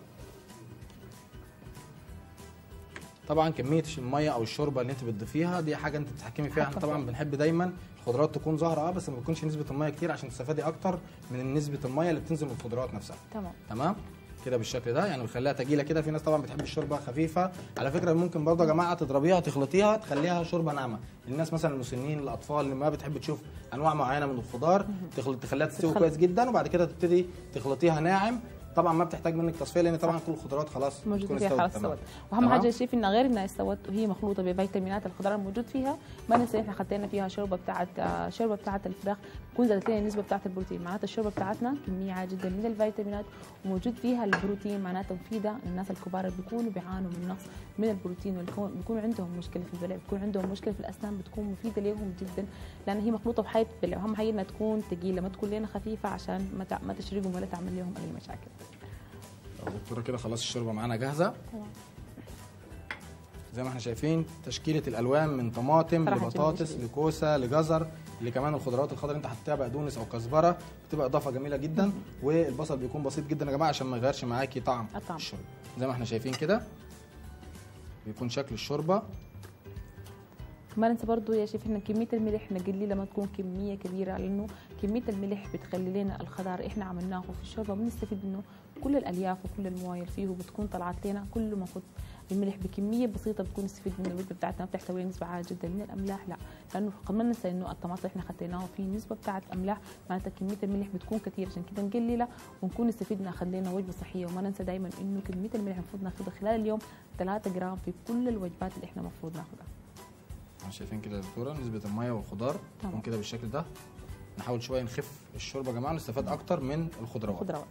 طبعا كميه الميه او الشوربه اللي انت بتضيفيها دي حاجه انت بتتحكمي فيها احنا حاجة طبعا بنحب دايما الخضروات تكون ظاهره اه بس ما بتكونش نسبه الميه كتير عشان تستفادي اكتر من نسبه الميه اللي بتنزل من الخضروات نفسها تمام تمام كده بالشكل ده يعني بنخليها تجيله كده في ناس طبعا بتحب الشوربه خفيفه على فكره ممكن برضه يا جماعه تضربيها تخلطيها تخليها شوربه ناعمه الناس مثلا المسنين الاطفال اللي ما بتحب تشوف انواع معينه من الخضار تخلط تخليها تستوي تتخلط. كويس جدا وبعد كده تبتدي تخلطيها ناعم طبعا ما بتحتاج منك تصفيه لان طبعا كل الخضروات خلاص موجود بتكون فيها استوت خلاص تمام. استوت واهم تمام؟ حاجه يا شيف انها غير انها استوت وهي مخلوطه بفيتامينات الخضار الموجود فيها ما ننسى احنا حطينا فيها شوربه بتاعت آه، شوربه بتاعت الفراخ تكون زادت لنا النسبه بتاعت البروتين معناتها الشوربه بتاعتنا كميه عاليه جدا من الفيتامينات وموجود فيها البروتين معناتها مفيده للناس الكبار اللي بيكونوا بيعانوا من نقص من البروتين واللي بيكون- بيكون عندهم مشكله في البلع بيكون عندهم مشكله في الاسنان بتكون مفيده لهم جدا لان هي مخلوطه بحياه بلع اهم حاجه انها تكون ثقيله ما تكون لنا خفيفه عشان ما تع- ما تشربهم ولا تعمل لهم اي مشاكل دكتوره كده خلاص الشوربه معانا جاهزه تمام. زي ما احنا شايفين تشكيله الالوان من طماطم صراحة لبطاطس جميل. لكوسه لجزر اللي كمان الخضروات الخضراء اللي انت حطيتها بقدونس او كزبره بتبقى اضافه جميله جدا والبصل بيكون بسيط جدا يا جماعه عشان ما يغيرش معاكي طعم الطعم. الشوربه زي ما احنا شايفين كده بيكون شكل الشوربه ما ننسى برضو يا شيف ان كميه الملح نقلي لما تكون كميه كبيره لانه كميه الملح بتخلي لنا الخضار احنا عملناه في الشوربه بنستفيد منه كل الالياف وكل المويه اللي فيه بتكون طلعت لنا كل ما كنت الملح بكميه بسيطه بتكون نستفيد من الوجبه بتاعتنا ما بتحتوي نسبه عاليه جدا من الاملاح لا لانه قد ما ننسى انه الطماطم احنا خديناه فيه نسبه بتاعت املاح معناتها كميه الملح بتكون كثير عشان كده نقللها ونكون استفدنا خلينا وجبه صحيه وما ننسى دايما انه كميه الملح المفروض ناخذها خلال اليوم 3 جرام في كل الوجبات اللي احنا المفروض ناخذها احنا شايفين كده يا دكتوره نسبه الميه والخضار تمام. تكون كده بالشكل ده نحاول شويه نخف الشوربه يا جماعه ونستفاد اكتر من الخضروات خضروات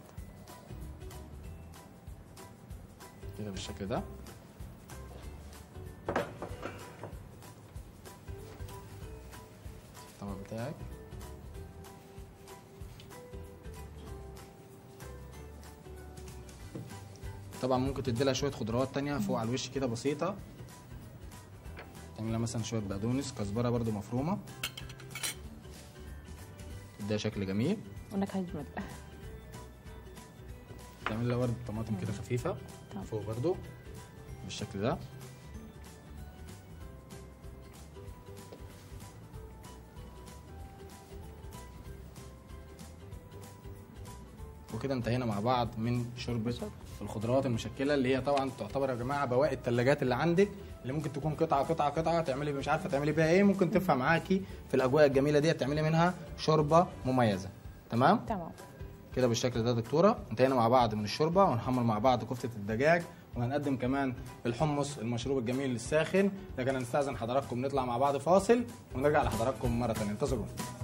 كده بالشكل ده الطبق بتاعك طبعا ممكن تدي لها شويه خضروات تانية فوق على الوش كده بسيطه تعمل لها مثلا شويه بقدونس كزبره برده مفرومه تديها شكل جميل والنكهه اجمل تعمل لها ورد طماطم كده خفيفه تمام. فوق برضو بالشكل ده وكده انتهينا مع بعض من شوربه شوربة. الخضروات المشكله اللي هي طبعا تعتبر يا جماعه بواقي الثلاجات اللي عندك اللي ممكن تكون قطعه قطعه قطعه تعملي مش عارفه تعملي بيها ايه ممكن تنفع معاكي في الاجواء الجميله دي تعملي منها شوربه مميزه تمام تمام كده بالشكل ده يا دكتوره انتهينا مع بعض من الشوربه وهنحمر مع بعض كفته الدجاج وهنقدم كمان الحمص المشروب الجميل الساخن لكن هنستاذن حضراتكم نطلع مع بعض فاصل ونرجع لحضراتكم مره ثانيه انتظرونا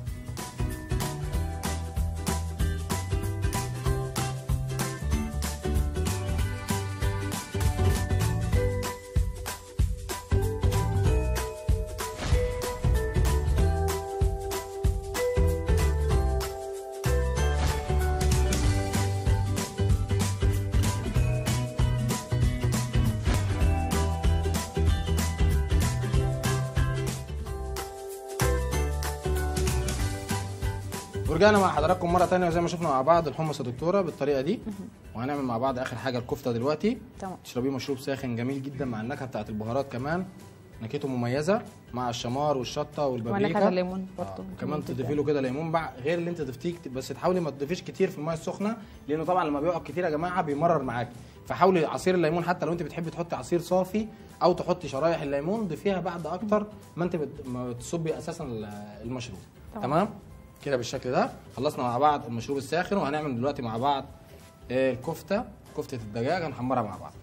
ورجعنا مع حضراتكم مره ثانيه وزي ما شفنا مع بعض الحمص يا دكتوره بالطريقه دي وهنعمل مع بعض اخر حاجه الكفته دلوقتي تمام تشربيه مشروب ساخن جميل جدا مع النكهه بتاعت البهارات كمان نكهته مميزه مع الشمار والشطه ونكهه والبابريكا الليمون برضه آه. كمان تضيفي له كده ليمون بع غير اللي انت ضفتيه كت- بس تحاولي ما تضيفيش كتير في الميه السخنه لانه طبعا لما بيقعد كتير يا جماعه بيمرر معاكي فحاولي عصير الليمون حتى لو انت بتحبي تحطي عصير صافي او تحطي شرايح الليمون ضيفيها بعد اكتر ما انت بت- ما تصبي اساسا ال- المشروب تمام. تمام كده بالشكل ده خلصنا مع بعض المشروب الساخن وهنعمل دلوقتي مع بعض آه، الكفته كفته الدجاج هنحمرها مع بعض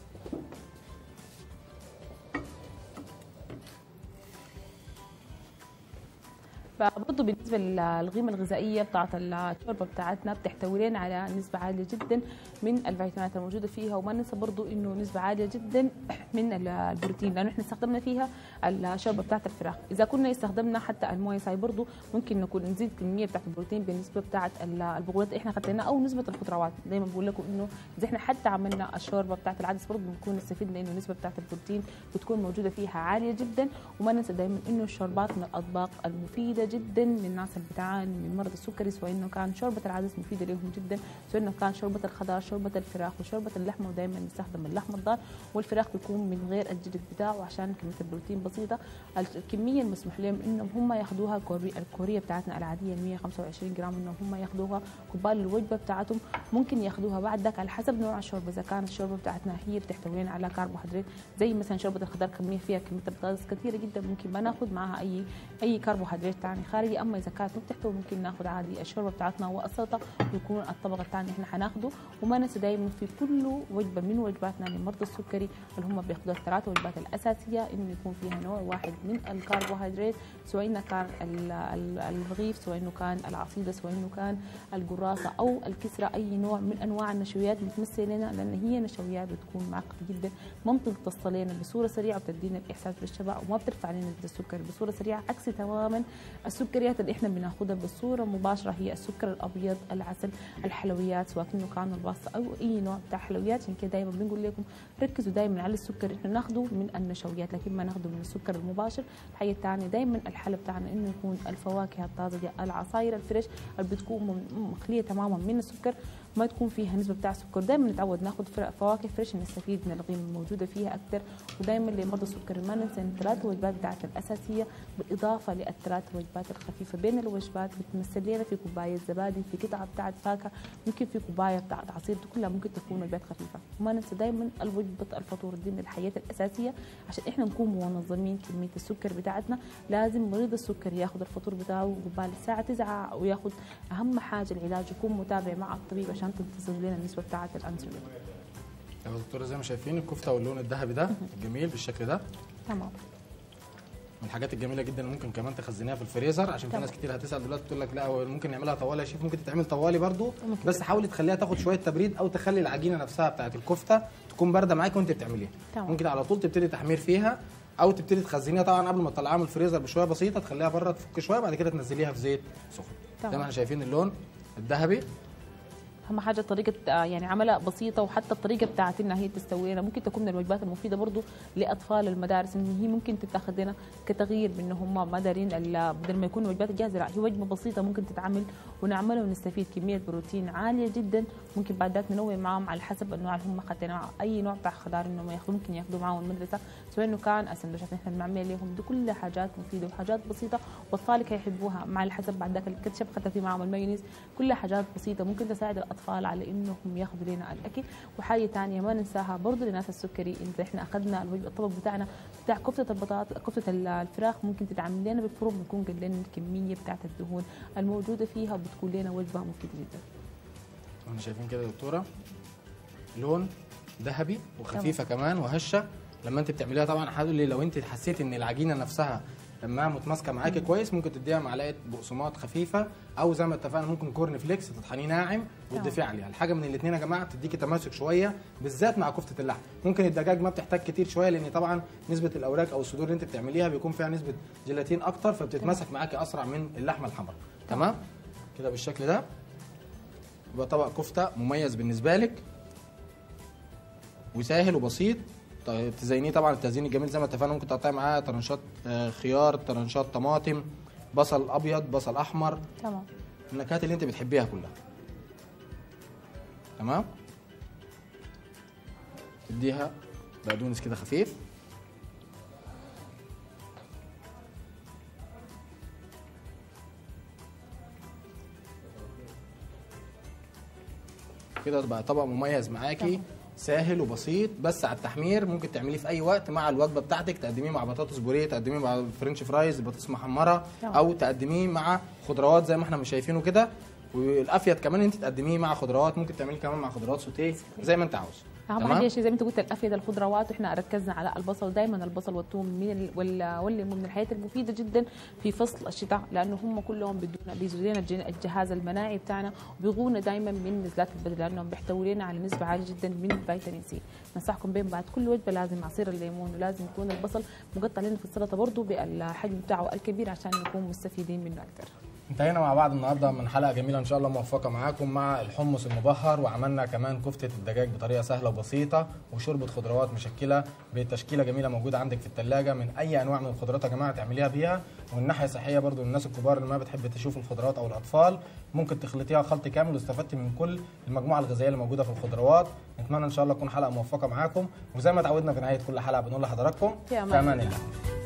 فبرضه بالنسبه للقيمه الغذائيه بتاعت الشوربه بتاعتنا بتحتوي لنا على نسبه عاليه جدا من الفيتامينات الموجوده فيها وما ننسى برضه انه نسبه عاليه جدا من ال- البروتين لانه احنا استخدمنا فيها الشوربه بتاعت الفراخ اذا كنا استخدمنا حتى المويه ساي برضه ممكن نكون نزيد الكميه بتاعت البروتين بالنسبه بتاعت ال- البقولات اللي احنا خدناها او نسبه الخضروات دايما بقول لكم انه اذا احنا حتى عملنا الشوربه بتاعت العدس برضه بنكون نستفيد لانه النسبه بتاعت البروتين بتكون موجوده فيها عاليه جدا وما ننسى دايما انه الشوربات من الاطباق المفيده جدا للناس اللي بتعاني من مرض السكري سواء انه كان شوربه العدس مفيده لهم جدا سواء انه كان شوربه الخضار شوربه الفراخ وشوربه اللحمه ودايما نستخدم اللحم الضان والفراخ بيكون من غير الجلد بتاعه عشان كميه البروتين بسيطه الكميه المسموح لهم انهم هم ياخذوها الكوري- الكوريه بتاعتنا العاديه ال 125 جرام انهم هم ياخذوها قبال الوجبه بتاعتهم ممكن ياخذوها بعد ذاك على حسب نوع الشوربه اذا كانت الشوربه بتاعتنا هي بتحتوي على كربوهيدرات زي مثلا شوربه الخضار كميه فيها كميه بطاطس كثيره جدا ممكن ما ناخذ معها اي اي كربوهيدرات ثاني خارجي اما اذا كانت ما بتحتوي ممكن ناخذ عادي الشوربه بتاعتنا والسلطه ويكون الطبق الثاني احنا حناخده وما ننسى دائما في كل وجبه من وجباتنا لمرضى السكري اللي هم بياخذوا الثلاث وجبات الاساسيه انه يكون فيها نوع واحد من الكربوهيدرات سواء انه كان ال- ال- الرغيف سواء انه كان العصيده سواء انه كان القراصه او الكسره اي نوع من انواع النشويات متمثله لنا لان هي نشويات بتكون معقده جدا ما بتمتص لنا بصوره سريعه وبتدينا الاحساس بالشبع وما بترفع لنا نسبه السكر بصوره سريعه عكس تماما السكريات اللي احنا بناخذها بصوره مباشره هي السكر الابيض العسل الحلويات سواء انه كان الباستا او اي نوع بتاع حلويات عشان كده دائما بنقول لكم ركزوا دائما على السكر اللي احنا ناخذه من النشويات لكن ما ناخذه من السكر المباشر الحاجه الثانيه دائما الحل بتاعنا انه يكون الفواكه الطازجه العصاير الفريش اللي بتكون مم- مخليه تماما من السكر ما تكون فيها نسبه بتاع سكر دائما نتعود ناخذ فر- فواكه فريش نستفيد من القيمه الموجوده فيها اكثر ودائما لمرضى السكر ما ننسى ان الثلاث وجبات بتاعتنا الاساسيه بالاضافه للثلاث وجبات الخفيفه بين الوجبات بتمثل لنا في كوبايه زبادي في قطعه بتاعت فاكهه ممكن في كوبايه بتاعت عصير دي كلها ممكن تكون وجبات خفيفه وما ننسى دائما الوجبه الفطور دي من الحياه الاساسيه عشان احنا نكون منظمين كميه السكر بتاعتنا لازم مريض السكر ياخذ الفطور بتاعه قبال الساعه 9 وياخذ اهم حاجه العلاج يكون متابع مع الطبيب عشان تنتظم لنا النسبه بتاعت الانسولين يا دكتوره زي ما شايفين الكفته واللون الذهبي ده الجميل بالشكل ده تمام من الحاجات الجميله جدا ممكن كمان تخزنيها في الفريزر عشان في طبعا. ناس كتير هتسال دلوقتي تقول لك لا هو ممكن نعملها طوالي يا شيف ممكن تتعمل طوالي برضو ممكن. بس حاولي تخليها تاخد شويه تبريد او تخلي العجينه نفسها بتاعت الكفته تكون بارده معاكي وانت بتعمليها تمام. ممكن على طول تبتدي تحمير فيها او تبتدي تخزنيها طبعا قبل ما تطلعيها من الفريزر بشويه بسيطه تخليها بره تفك شويه بعد كده تنزليها في زيت سخن زي تمام. ما احنا شايفين اللون الذهبي اهم حاجه طريقه آه، يعني عملها بسيطه وحتى الطريقه بتاعت انها هي تستوي لنا ممكن تكون من الوجبات المفيده برضو لاطفال المدارس ان هي ممكن تتاخذ لنا كتغيير بان هم ما دارين ال- بدل ما يكون وجبات جاهزه لا هي وجبه بسيطه ممكن تتعمل ونعملها ونستفيد كميه بروتين عاليه جدا ممكن بعد ذاك ننوع معاهم على حسب النوع اللي هم خدنا مع اي نوع بتاع خضار انهم ياخذوا ممكن ياخذوا معاهم المدرسه سواء انه كان السندوتشات اللي احنا بنعمل لهم دي كلها حاجات مفيده وحاجات بسيطه واطفالك هيحبوها مع الحسب بعد ذاك الكاتشب خدت في معاهم المايونيز كلها حاجات بسيطه ممكن تساعد الاطفال على انهم ياخذوا لنا الاكل وحاجه ثانيه ما ننساها برضه لناس السكري اذا احنا اخذنا الوجبه الطبق بتاعنا بتاع كفته البطاطا كفته ال- الفراخ ممكن تتعمل لنا بالفرن بنكون قللنا الكميه بتاعت الدهون الموجوده فيها وبتكون لنا وجبه مفيده جدا احنا شايفين كده يا دكتوره لون ذهبي وخفيفه كمان وهشه لما انت بتعمليها طبعا حاول لي لو انت حسيتي ان العجينه نفسها لما متماسكه معاكي كويس ممكن تديها معلقه بقسماط خفيفه او زي ما اتفقنا ممكن كورن فليكس تطحنيه ناعم وتضيفيه عليها الحاجه من الاثنين يا جماعه بتديكي تماسك شويه بالذات مع كفته اللحم ممكن الدجاج ما بتحتاج كتير شويه لان طبعا نسبه الاوراق او الصدور اللي انت بتعمليها بيكون فيها نسبه جيلاتين اكتر فبتتماسك معاكي اسرع من اللحمه الحمراء تمام كده بالشكل ده يبقى طبق كفته مميز بالنسبه لك وسهل وبسيط طيب تزينيه طبعا التزيين الجميل زي ما اتفقنا ممكن تقطعي معاه طرنشات آه، خيار طرنشات طماطم بصل ابيض بصل احمر تمام النكهات اللي انت بتحبيها كلها تمام اديها بقدونس كده خفيف كده بقى طبق مميز معاكي تمام. سهل وبسيط بس على التحمير ممكن تعمليه في اي وقت مع الوجبه بتاعتك تقدميه مع بطاطس بوريه تقدميه مع فرنش فرايز بطاطس محمره تمام. او تقدميه مع خضروات زي ما احنا مش شايفينه كده والافيد كمان انت تقدميه مع خضروات ممكن تعمليه كمان مع خضروات سوتيه زي ما انت عاوز اهم تمام؟ حاجه شيء زي ما انت قلت الافيد الخضروات واحنا ركزنا على البصل دائما البصل والثوم من ال- وال- والليمون من الحاجات المفيده جدا في فصل الشتاء لانه هم كلهم بدون بيزودوا لنا الج- الجهاز المناعي بتاعنا وبيغونا دائما من نزلات البرد لانهم بيحتوي لنا على نسبه عاليه جدا من فيتامين سي ننصحكم بين بعد كل وجبه لازم عصير الليمون ولازم يكون البصل مقطع لنا في السلطه برضه بالحجم بتاعه الكبير عشان نكون مستفيدين منه اكثر انتهينا مع بعض النهارده من حلقه جميله ان شاء الله موفقه معاكم مع الحمص المبهر وعملنا كمان كفته الدجاج بطريقه سهله وبسيطه وشوربه خضروات مشكله بتشكيله جميله موجوده عندك في الثلاجه من اي انواع من الخضروات يا جماعه تعمليها بيها ومن ناحيه صحيه برضو للناس الكبار اللي ما بتحب تشوف الخضروات او الاطفال ممكن تخلطيها خلط كامل واستفدتي من كل المجموعه الغذائيه اللي موجوده في الخضروات نتمنى ان شاء الله تكون حلقه موفقه معاكم وزي ما اتعودنا في نهايه كل حلقه بنقول لحضراتكم في أمان في امان الله. الله